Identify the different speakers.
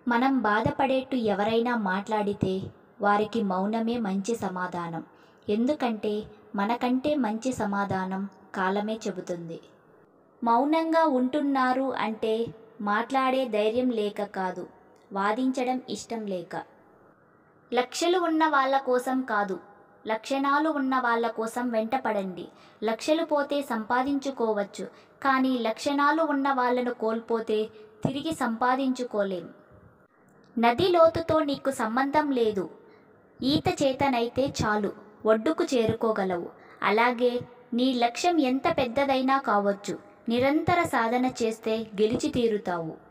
Speaker 1: మనం బాధపడేట్టు ఎవరైనా మాట్లాడితే వారికి మౌనమే మంచి సమాధానం ఎందుకంటే మనకంటే మంచి సమాధానం కాలమే చెబుతుంది మౌనంగా ఉంటున్నారు అంటే మాట్లాడే ధైర్యం లేక కాదు వాదించడం ఇష్టం లేక లక్షలు ఉన్న వాళ్ళ కోసం కాదు లక్షణాలు ఉన్న వాళ్ళ కోసం వెంటపడండి లక్షలు పోతే సంపాదించుకోవచ్చు కానీ లక్షణాలు ఉన్న వాళ్ళను కోల్పోతే తిరిగి సంపాదించుకోలేం నది లోతుతో నీకు సంబంధం లేదు ఈత చేతనైతే చాలు ఒడ్డుకు చేరుకోగలవు అలాగే నీ లక్ష్యం ఎంత పెద్దదైనా కావచ్చు నిరంతర సాధన చేస్తే గెలిచి తీరుతావు